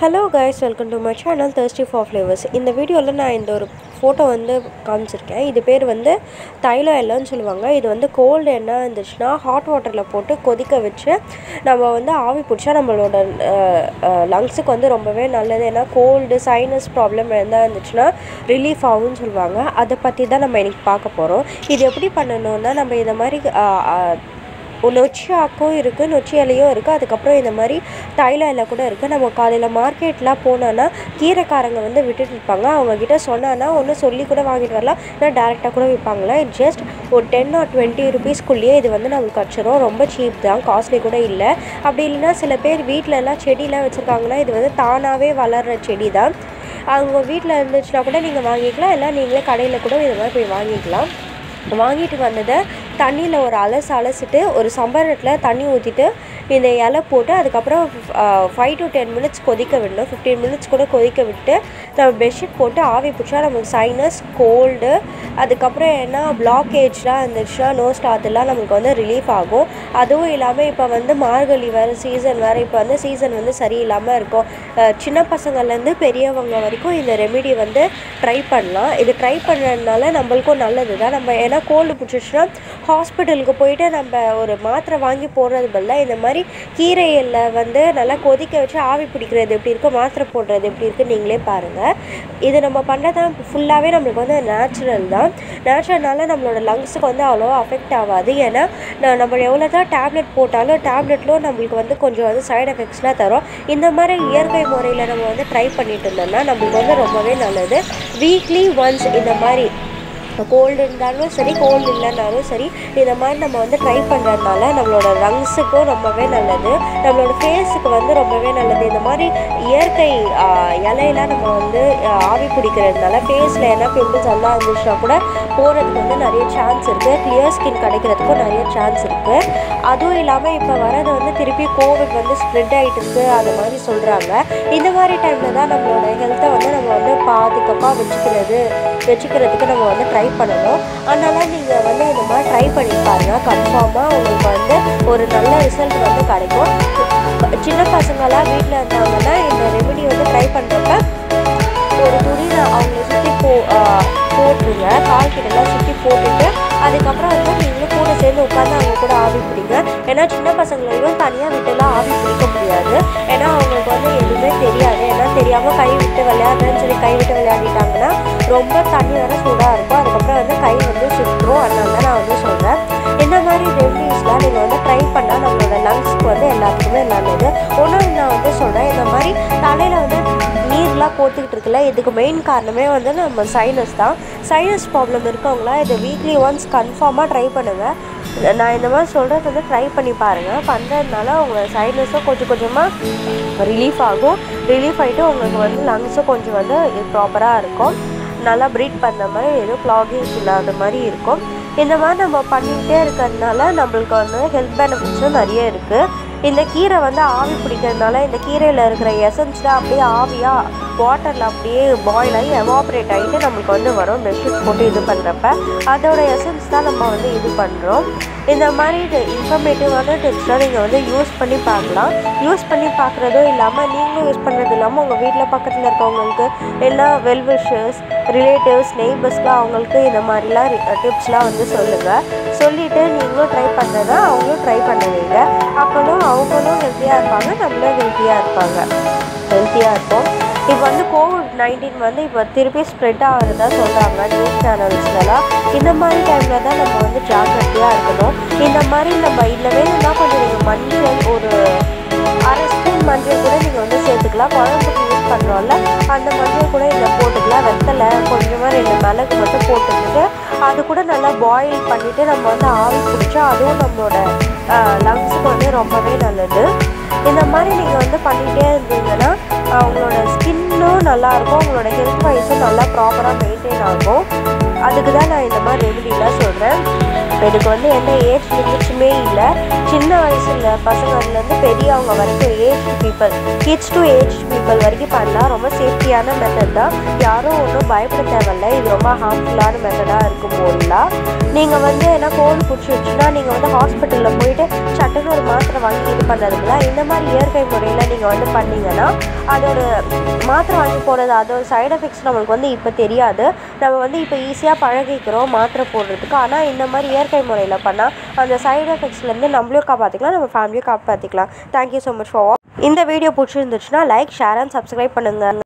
hello guys welcome to my channel thirsty for flavours இந்த வீடியோவில் நான் இந்த ஒரு ஃபோட்டோ வந்து காமிச்சிருக்கேன் இது பேர் வந்து தைல எண்ணெய்னு சொல்லுவாங்க இது வந்து கோல்டு எண்ணெய் இருந்துச்சுன்னா ஹாட் வாட்டரில் போட்டு கொதிக்க வச்சு நம்ம வந்து ஆவி பிடிச்சா நம்மளோட லங்ஸுக்கு வந்து ரொம்பவே நல்லது ஏன்னா கோல்டு சைனஸ் ப்ராப்ளம் எதாவது இருந்துச்சுன்னா ரிலீஃப் ஆகும்னு சொல்லுவாங்க அதை பற்றி தான் நம்ம இன்னைக்கு பார்க்க போகிறோம் இது எப்படி பண்ணணும்னா நம்ம இந்த மாதிரி ஆ, ஆ, நொச்சி ஆக்கும் இருக்குது நொச்சி இலையும் இருக்குது அதுக்கப்புறம் இந்த மாதிரி தைல இலை கூட இருக்குது நம்ம காலையில் மார்க்கெட்லாம் போனோன்னா கீரைக்காரங்க வந்து விட்டுட்டு இருப்பாங்க அவங்கக்கிட்ட சொன்னான்னா ஒன்று சொல்லி கூட வாங்கிட்டு வரலாம் இல்லை டேரெக்டாக கூட விற்பாங்களா ஜஸ்ட் ஒரு டென் ஆர் டுவெண்ட்டி ருபீஸ்க்குள்ளேயே இது வந்து நமக்கு கிடச்சிரும் ரொம்ப சீப் தான் காஸ்ட்லி கூட இல்லை அப்படி இல்லைன்னா சில பேர் வீட்டில எல்லாம் செடியெலாம் வச்சுருக்காங்கன்னா இது வந்து தானாகவே வளர்கிற செடி தான் அவங்க வீட்டில் இருந்துச்சுன்னா கூட நீங்கள் வாங்கிக்கலாம் இல்லை நீங்களே கடையில் கூட இது மாதிரி போய் வாங்கிக்கலாம் வாங்கிட்டு வந்ததை தண்ணியில் ஒரு அலசு அலசிட்டு ஒரு சம்பரத்தில் தண்ணி ஊற்றிட்டு இந்த இலை போட்டு அதுக்கப்புறம் ஃபைவ் டு டென் மினிட்ஸ் கொதிக்க விடணும் ஃபிஃப்டீன் மினிட்ஸ் கூட கொதிக்க விட்டு நம்ம பெட்ஷீட் போட்டு ஆவி பிடிச்சா நமக்கு சைனஸ் கோல்டு அதுக்கப்புறம் என்ன பிளாக்கேஜ்லாம் இருந்துச்சுன்னா நோஸ் அதெல்லாம் நமக்கு வந்து ரிலீஃப் ஆகும் அதுவும் இல்லாமல் இப்போ வந்து மார்கழி வேறு சீசன் வேறு இப்போ வந்து சீசன் வந்து சரியில்லாமல் இருக்கும் அஹ் சின்ன பசங்கள்லேருந்து பெரியவங்க வரைக்கும் இந்த ரெமெடி வந்து ட்ரை பண்ணலாம் இது ட்ரை பண்ணுறதுனால நம்மளுக்கும் நல்லது தான் நம்ம ஏன்னா கோல்டு பிடிச்சிச்சுன்னா ஹாஸ்பிட்டலுக்கு போயிட்டு நம்ம ஒரு மாத்திரை வாங்கி போடுறது பதிலாக இந்த மாதிரி கீரையில் வந்து நல்லா கொதிக்க வச்சு ஆவி பிடிக்கிறது எப்படி இருக்குது மாத்திரை போடுறது எப்படி இருக்குது நீங்களே பாருங்கள் இது நம்ம பண்ணுறது ஃபுல்லாகவே நம்மளுக்கு வந்து நேச்சுரல் தான் நேச்சுரல்னால நம்மளோட லங்ஸுக்கு வந்து அவ்வளோவா அஃபெக்ட் ஆகாது ஏன்னா ந- நம்ம எவ்வளோ தான் டேப்லெட் போட்டாலும் டேப்லெட்லும் நம்மளுக்கு வந்து கொஞ்சம் வந்து சைடு எஃபெக்ட்ஸ்லாம் தரும் இந்த மாதிரி இயற்கை முறையில் நம்ம வந்து ட்ரை பண்ணிட்டு இருந்தோம்னா நம்மளுக்கு வந்து ரொம்பவே நல்லது வீக்லி ஒன்ஸ் இந்த மாதிரி கோல்டு இருந்தாலும் சரி கோல்டு இல்லைனாலும் சரி இந்த மாதிரி நம்ம வந்து ட்ரை பண்ணுறதுனால நம்மளோட லங்ஸுக்கும் ரொம்பவே நல்லது நம்மளோட ஃபேஸுக்கு வந்து ரொம்பவே நல்லது இந்த மாதிரி இயற்கை ஆ, இலையெல்லாம் நம்ம வந்து ஆ, ஆவி பிடிக்கிறதுனால ஃபேஸில் என்ன பிம்பிள்ஸ் எல்லாம் இருந்துச்சுன்னா கூட போகிறதுக்கு வந்து நிறைய சான்ஸ் இருக்குது கிளியர் ஸ்கின் கிடைக்கிறதுக்கும் நிறைய சான்ஸ் இருக்குது அதுவும் இல்லாமல் இப்போ வரது வந்து திருப்பி கோவிட் வந்து ஸ்ப்ரெட் ஆகிட்டு இருக்கு அது மாதிரி சொல்கிறாங்க இந்த மாதிரி டைமில் தான் நம்மளோட ஹெல்த்தை வந்து நம்ம வந்து பாதுகாப்பாக வச்சுக்கிறது வச்சுக்கிறதுக்கு நம்ம வந்து ட்ரை பண்ணணும் அதனால் நீங்கள் வந்து இந்த மாதிரி ட்ரை பண்ணி பாருங்க கன்ஃபார்மாக உங்களுக்கு வந்து ஒரு நல்ல ரிசல்ட் வந்து கிடைக்கும் சின்ன பசங்களாம் வீட்டில் இருந்தாங்கன்னா இந்த ரெமெடி வந்து ட்ரை பண்ணுறப்ப ஒரு துணியில் அவங்கள சுற்றி போ ஆ, போட்டுருங்க கால் கிட்டலாம் சுற்றி போட்டுட்டு அதுக்கப்புறம் வந்து நீங்களும் கூட சேர்ந்து உட்காந்து அவங்க கூட ஆவி பிடிங்க ஏன்னா சின்ன பசங்களையும் தனியாக விட்டுலாம் ஆவி பிடிக்க முடியாது ஏன்னா அவங்களுக்கு வந்து எதுவுமே தெரியாது ஏன்னா தெரியாமல் கை விட்டு விளையாடுறேன்னு சொல்லி கை விட்டு விளையாடிட்டாங்கன்னா ரொம்ப தண்ணி வர சூடாக இருக்கும் அதுக்கப்புறம் வந்து கை வந்து சுற்றும் அதனால தான் நான் வந்து சொல்கிறேன் இந்த மாதிரி ரெமடிஸ்லாம் நீங்கள் வந்து ட்ரை பண்ணால் நம்மளோட லங்ஸ்க்கு வந்து எல்லாத்துக்குமே நல்லது ஒன்று நான் வந்து சொல்கிறேன் இந்த மாதிரி தலையில் வந்து நீர்லாம் போட்டுக்கிட்டு இருக்குல்ல இதுக்கு மெயின் காரணமே வந்து நம்ம சைனஸ் தான் சைனஸ் ப்ராப்ளம் இருக்கவங்களாம் இதை வீக்லி ஒன்ஸ் கன்ஃபார்மாக ட்ரை பண்ணுங்கள் நான் இந்த மாதிரி சொல்கிறது வந்து ட்ரை பண்ணி பாருங்கள் பண்ணுறதுனால உங்கள் சைனஸும் கொஞ்சம் கொஞ்சமாக ரிலீஃப் ஆகும் ரிலீஃப் ஆகிட்டு உங்களுக்கு வந்து லங்ஸும் கொஞ்சம் வந்து ப்ராப்பராக இருக்கும் நல்லா ப்ரீத் பண்ண மாதிரி எதுவும் க்ளாகிங்ஸ் இல்லாத மாதிரி இருக்கும் இந்த மாதிரி நம்ம பண்ணிக்கிட்டே இருக்கிறதுனால நம்மளுக்கு வந்து ஹெல்த் பெனிஃபிட்ஸும் நிறைய இருக்குது இந்த கீரை வந்து ஆவி பிடிக்கிறதுனால இந்த கீரையில் இருக்கிற எசன்ஸ்லாம் அப்படியே ஆவியாக வாட்டரில் அப்படியே பாயில் ஆகி எவாப்ரேட் ஆகிட்டு நம்மளுக்கு வந்து வரும் பெட்ஷீட் போட்டு இது பண்ணுறப்ப அதோட எசன்ஸ் தான் நம்ம வந்து இது பண்ணுறோம் இந்த மாதிரி இது இன்ஃபர்மேட்டிவான டிப்ஸ்லாம் நீங்கள் வந்து யூஸ் பண்ணி பார்க்கலாம் யூஸ் பண்ணி பார்க்குறதும் இல்லாமல் நீங்களும் யூஸ் பண்ணுறது இல்லாமல் உங்கள் வீட்டில் பக்கத்தில் இருக்கவங்களுக்கு இல்லை வெல்விஷர்ஸ் ரிலேட்டிவ்ஸ் நெய்பர்ஸ்க்கு அவங்களுக்கு இந்த மாதிரிலாம் டிப்ஸ்லாம் வந்து சொல்லுங்கள் சொல்லிவிட்டு நீங்களும் ட்ரை பண்ணுறதா அவங்களும் ட்ரை பண்ணுவீங்க அப்போதான் அவங்களும் ஹெல்த்தியாக இருப்பாங்க நம்மளும் ஹெல்த்தியாக இருப்பாங்க ஹெல்த்தியாக இருப்போம் இப்போ வந்து கோவிட் நைன்டீன் வந்து இப்போ திருப்பி ஸ்ப்ரெட் ஆகிறதா சொல்கிறாங்க நியூஸ் சேனல்ஸ்லலாம் இந்த மாதிரி டைமில் தான் நம்ம வந்து ஜாக்கிரதையாக இருக்கணும் இந்த மாதிரி நம்ம இதில் வேணும்னா கொஞ்சம் நீங்கள் மஞ்சள் ஒரு அரை ஸ்பூன் மஞ்சள் கூட நீங்கள் வந்து சேர்த்துக்கலாம் குழம்புக்கு யூஸ் பண்ணுறோம்ல அந்த மஞ்சள் கூட இதில் போட்டுக்கலாம் வெத்தலை கொஞ்சமாக ரெண்டு மிளகு மட்டும் போட்டுக்கிட்டு அது கூட நல்லா பாயில் பண்ணிவிட்டு நம்ம வந்து ஆவி பிடிச்சா அதுவும் நம்மளோட லங்ஸுக்கு வந்து ரொம்பவே நல்லது இந்த மாதிரி நீங்கள் வந்து பண்ணிகிட்டே இருந்தீங்கன்னா ஆஹ் உங்களோட ஸ்கின்னும் நல்லாயிருக்கும் உங்களோட ஹெல்த் வைஸும் நல்லா ப்ராப்பராக மெயின்டைன் ஆகும் அதுக்கு தான் நான் இந்த மாதிரி ரெமெடிலாம் சொல்கிறேன் இதுக்கு வந்து எந்த ஏஜ் லிமிட்ஸுமே இல்லை சின்ன வயசுல பசங்கள்லேருந்து பெரியவங்க வரைக்கும் age people kids to age people வரைக்கும் பண்ணலாம் ரொம்ப சேஃப்டியான மெத்தட் தான் யாரும் ஒன்றும் பயப்பட தேவையில்ல இது ரொம்ப ஹார்ம்ஃபுல்லான மெத்தடாக இருக்கும் போதெல்லாம் நீங்கள் வந்து என்ன கோல்டு பிடிச்சிருச்சுன்னா நீங்கள் வந்து ஹாஸ்பிட்டலில் போயிட்டு சட்டுன்னு ஒரு மாத்திரை வாங்கி இது பண்ணுறதுக்குல இந்த மாதிரி இயற்கை முறையில் நீங்கள் வந்து பண்ணீங்கன்னா அதோட மாத்திரை வாங்கி போடுறது அதோட சைடு எஃபெக்ட்ஸ் நம்மளுக்கு வந்து இப்போ தெரியாது நம்ம வந்து இப்போ ஈஸியாக பழகிக்கிறோம் மாத்திரை போடுறதுக்கு ஆனால் இந்த மாதிரி இயற்கை முறையில் பண்ணால் அந்த சைடு எஃபெக்ட்ஸ்லேருந்து நம்மளையும் காப்பாற்றிக்கலாம் நம்ம ஃபேமிலியும் காப்பாற்றிக்கலாம் தேங்க்யூ ஸோ மச் ஃபார் இந்த வீடியோ பிடிச்சிருந்துச்சுன்னா லைக் ஷேர் அண்ட் சப்ஸ்கிரைப் பண்ணுங்கள்